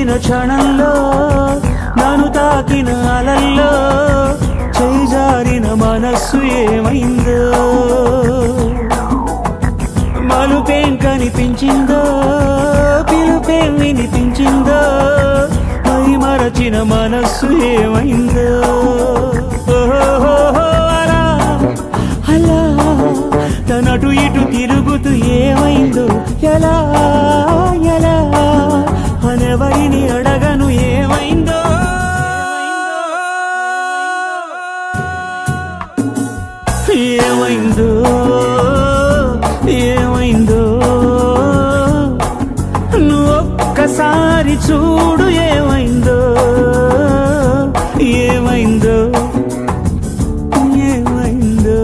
చూసిన క్షణంలో నన్ను తాకిన అలల్లో చేజారిన మనస్సు ఏమైందో మలుపేం కనిపించిందో పిలుపేం వినిపించిందో మై మరచిన మనస్సు ఏమైందో ఓహోహోహో, అలా అలా తనటు ఇటు తిరుగుతూ ఏమైందో ఎలా ఎలా అనెవరిని అడగను ఏమైందో ఏమైందో ఏమైందో నువ్వు ఒక్కసారి చూడు ఏమైందో ఏమైందో ఏమైందో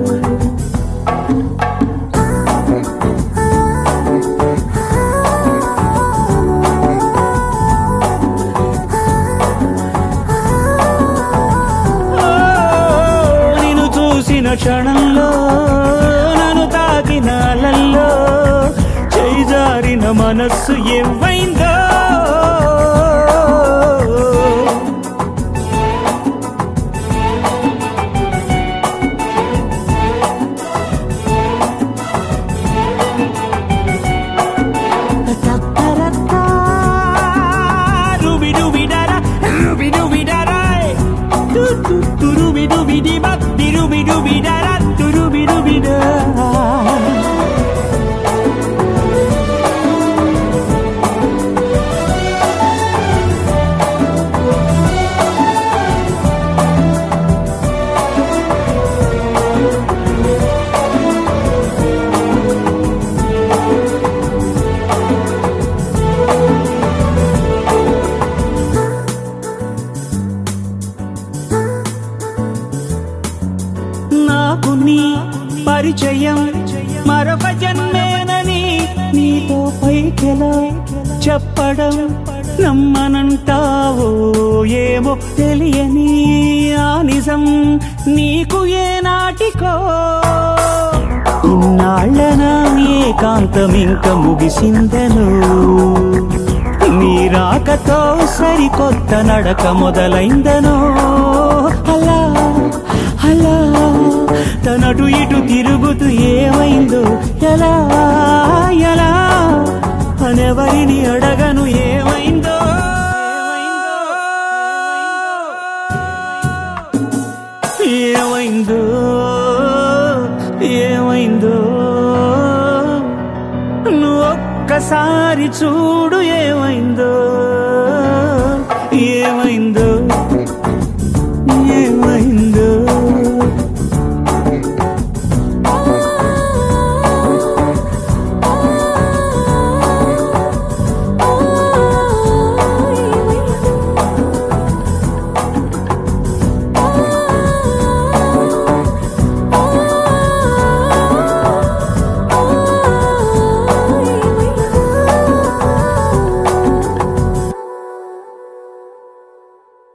ఓ, నిన్ను చూసిన క్షణంలో నన్ను తాకిన అలల్లో చేజారిన మనస్సు ఏమైందో Rubi-dooby-da-da, rubi-dooby-da-da. Du-du-du-rubi-dooby-dee-bop, dee-rubi-dooby-da-da, du-rubi-dooby-da. నాకు నీ పరిచయం మరొక జన్మేనని నీతో పైకెలా చెప్పడం నమ్మనంటావో ఏమో తెలియని ఆ నిజం నీకు ఏ నాటికో ఇన్నాళ్ళన ఏకాంతం ఇంక ముగిసిందను నీ రాకతో సరికొత్త నడక మొదలైందనో అలా అలా తనటు ఇటు తిరుగుతూ ఏమైందో ఎలా ఎలా అనెవరిని అడగను ఏమైందో ఏమైందో ఏమైందో నువ్వు ఒక్కసారి చూడు ఏమైందో